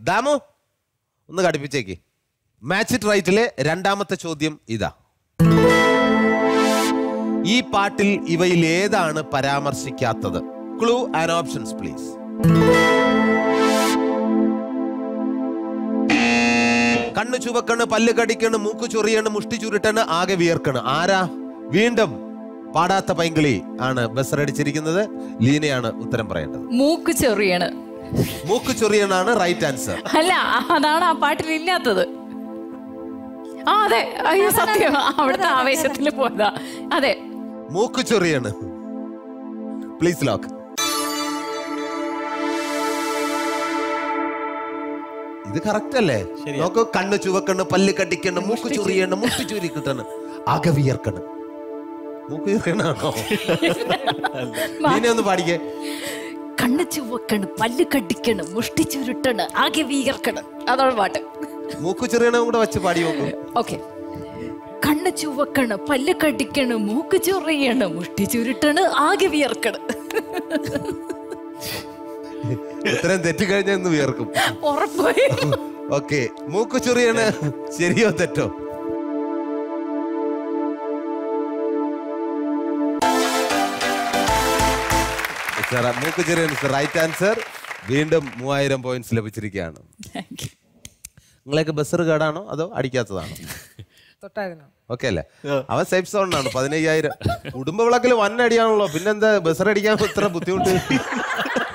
ദാമു ഒന്ന് കടുപ്പിച്ചേക്ക് match it റൈറ്റിലെ രണ്ടാമത്തെ ചോദ്യം ഇതാ ഈ പാട്ടിൽ ഇവയിൽ ഏതാണ് പരാമർശിക്കാത്തത് ക്ലൂ ആൻഡ് ഓപ്ഷൻസ് പ്ലീസ് കണ്ണു ചുവക്കണ് പല്ല് കടിക്കണ് മൂക്ക് ചൊറിയണ് മുഷ്ടി ചുരുട്ടണ് ആകെ വിയർക്കണ് ആരാ വീണ്ടും പാടാത്ത പൈങ്കിളി ആണ് ബസറടിച്ചിരിക്കുന്നത് ലീനയാണ് ഉത്തരം പറയേണ്ടത് മൂക്ക് ചെറിയാണ് മൂക്ക് ചൊറിയണാണ് റൈറ്റ് ആൻസർ അല്ല അതാണ് ആ പാട്ടിൽ ഇല്ലാത്തത് ആ അതെ അയ്യോ സത്യം അവിടുത്തെ ആവേശത്തിൽ പോയതാ അതെ മൂക്ക് ചൊറിയാണ് പ്ലീസ് ലോക്ക് ഇത് കറക്റ്റ് അല്ലേ നോക്ക് കണ്ണ് ചുവക്കണ് പല്ല് കടിക്കണ് മൂക്ക് ചൊറിയണ് മുട്ടി ചുരി കിട്ടണ് ആകെ വിയർക്കണ് മൂക്ക് ചൊറിയണാണോ നീനെ ഒന്ന് പാടിക്കേ കണ്ണ് ചുവക്കണ് പല്ല് കടിക്കണ് മുഷ്ടി ചുരുട്ടണ് ആകെ വീർക്കണ് അതാണ് പാട്ട് മൂക്ക് ചൊറിയണ കൂടെ വെച്ച് പാടി നോക്കും ഓക്കെ കണ്ണ് ചുവക്കണ് പല്ല് കടിക്കണ് മൂക്ക് ചൊറിയണ് മുഷ്ടി ചുരുട്ടണ് ആകെ വിയർക്കണ് ഇത്രയും തെറ്റിക്കഴിഞ്ഞാൽ ഇന്ന് വിയർക്കും ഉറപ്പായി ഓക്കെ മൂക്ക് ചൊറിയണ് ശരിയോ തെറ്റോ സാർ മൂക്ക് ചെറിയാണ് റൈറ്റ് ആൻസർ വീണ്ടും മൂവായിരം പോയിന്റ്സ് ലഭിച്ചിരിക്കുകയാണ് നിങ്ങളെയൊക്കെ ബസ്സർ കേടാണോ അതോ അടിക്കാത്തതാണോ തൊട്ടായിരുന്നു ഓക്കെ അല്ലേ അവൻ സേഫ് സോണിനാണ് പതിനയ്യായിരം കുടുംബ വിളക്കിൽ വൻ അടിയാണല്ലോ പിന്നെന്താ ബസ്സർ അടിക്കാൻ ഇത്ര ബുദ്ധിമുട്ട്